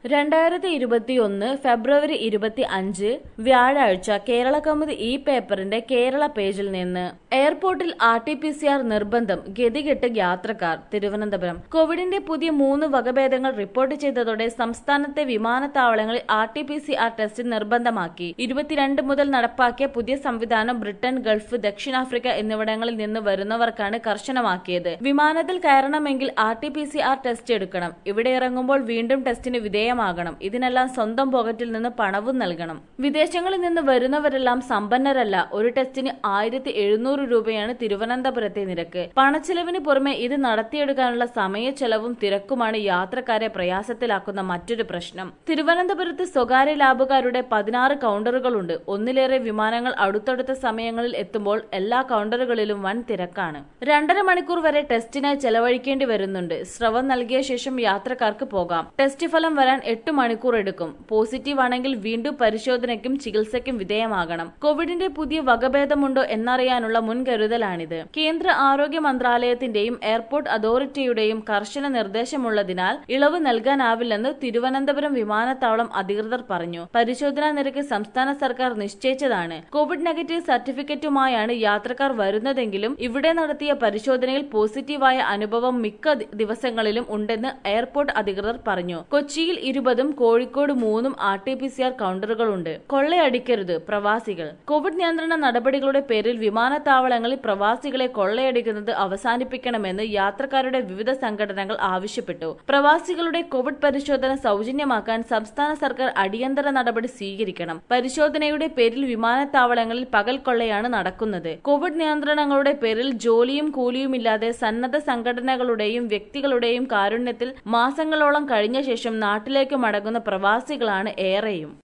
രണ്ടായിരത്തി ഇരുപത്തിയൊന്ന് ഫെബ്രുവരി ഇരുപത്തി അഞ്ച് വ്യാഴാഴ്ച കേരള കൗമുദി ഈ പേപ്പറിന്റെ കേരള പേജിൽ നിന്ന് എയർപോർട്ടിൽ R T P C R നിർബന്ധം ഗതികെട്ട് യാത്രക്കാർ തിരുവനന്തപുരം കോവിഡിന്റെ പുതിയ മൂന്ന് വകഭേദങ്ങൾ റിപ്പോർട്ട് ചെയ്തതോടെ സംസ്ഥാനത്തെ വിമാനത്താവളങ്ങളിൽ R T P C R test നിർബന്ധമാക്കി ഇരുപത്തിരണ്ട് മുതൽ നടപ്പാക്കിയ പുതിയ സംവിധാനം ബ്രിട്ടൻ ഗൾഫ് ദക്ഷിണാഫ്രിക്ക എന്നിവിടങ്ങളിൽ നിന്ന് വരുന്നവർക്കാണ് കർശനമാക്കിയത് വിമാനത്തിൽ കയറണമെങ്കിൽ R T P C R test എടുക്കണം ഇവിടെ ഇറങ്ങുമ്പോൾ വീണ്ടും ടെസ്റ്റിന് വിധേയമാകണം ഇതിനെല്ലാം സ്വന്തം പോക്കറ്റിൽ നിന്ന് പണവും നൽകണം വിദേശങ്ങളിൽ നിന്ന് വരുന്നവരെല്ലാം സമ്പന്നരല്ല ഒരു ടെസ്റ്റിന് ആയിരത്തി എഴുന്നൂറ് രൂപയാണ് തിരുവനന്തപുരത്തെ നിരക്ക് പണച്ചെലവിന് പുറമെ ഇത് നടത്തിയെടുക്കാനുള്ള സമയ ചെലവും തിരക്കുമാണ് യാത്രക്കാരെ പ്രയാസത്തിലാക്കുന്ന മറ്റൊരു പ്രശ്നം തിരുവനന്തപുരത്ത് സ്വകാര്യ ലാബുകാരുടെ പതിനാറ് കൗണ്ടറുകളുണ്ട് ഒന്നിലേറെ വിമാനങ്ങൾ അടുത്തടുത്ത സമയങ്ങളിൽ എത്തുമ്പോൾ എല്ലാ കൗണ്ടറുകളിലും വൻ തിരക്കാണ് രണ്ടര മണിക്കൂർ വരെ ടെസ്റ്റിനായി ചെലവഴിക്കേണ്ടി വരുന്നുണ്ട് സ്രവം നൽകിയ ശേഷം യാത്രക്കാർക്ക് പോകാം ടെസ്റ്റ് ഫലം വരാൻ എട്ട് മണിക്കൂർ എടുക്കും പോസിറ്റീവ് ആണെങ്കിൽ വീണ്ടും പരിശോധനയ്ക്കും ചികിത്സയ്ക്കും വിധേയമാകണം കോവിഡിന്റെ പുതിയ വകഭേദമുണ്ടോ എന്നറിയാനുള്ള മുൻകരുതലാണിത് കേന്ദ്ര ആരോഗ്യ മന്ത്രാലയത്തിന്റെയും എയർപോർട്ട് അതോറിറ്റിയുടെയും കർശന നിർദ്ദേശമുള്ളതിനാൽ ഇളവ് നൽകാനാവില്ലെന്ന് തിരുവനന്തപുരം വിമാനത്താവളം അധികൃതർ പറഞ്ഞു പരിശോധനാ നിരക്ക് സംസ്ഥാന സർക്കാർ നിശ്ചയിച്ചതാണ് കോവിഡ് നെഗറ്റീവ് സർട്ടിഫിക്കറ്റുമായാണ് യാത്രക്കാർ വരുന്നതെങ്കിലും ഇവിടെ നടത്തിയ പരിശോധനയിൽ പോസിറ്റീവായ അനുഭവം മിക്ക ദി- ദിവസങ്ങളിലും ഉണ്ടെന്ന് എയർപോർട്ട് അധികൃതർ പറഞ്ഞു കൊച്ചിയിൽ ഇരുപതും കോഴിക്കോട് മൂന്നും R T P C R കൗണ്ടറുകളുണ്ട് കൊള്ളയടിക്കരുത് പ്രവാസികൾ കോവിഡ് നിയന്ത്രണ നടപടികളുടെ പേരിൽ വിമാനത്താവളങ്ങളിൽ പ്രവാസികളെ കൊള്ളയടിക്കുന്നത് അവസാനിപ്പിക്കണമെന്ന് യാത്രക്കാരുടെ വിവിധ സംഘടനകൾ ആവശ്യപ്പെട്ടു പ്രവാസികളുടെ കോവിഡ് പരിശോധന സൗജന്യമാക്കാൻ സംസ്ഥാന സർക്കാർ അടിയന്തര നടപടി സ്വീകരിക്കണം പരിശോധനയുടെ പേരിൽ വിമാനത്താവളങ്ങളിൽ പകൽ കൊള്ളയാണ് നടക്കുന്നത് കോവിഡ് നിയന്ത്രണങ്ങളുടെ പേരിൽ ജോലിയും കൂലിയുമില്ലാതെ സന്നദ്ധ സംഘടനകളുടെയും വ്യക്തികളുടെയും കാരുണ്യത്തിൽ മാസങ്ങളോളം കഴിഞ്ഞ ശേഷം നാട്ടിലേക്ക് മടങ്ങുന്ന പ്രവാസികളാണ് ഏറെയും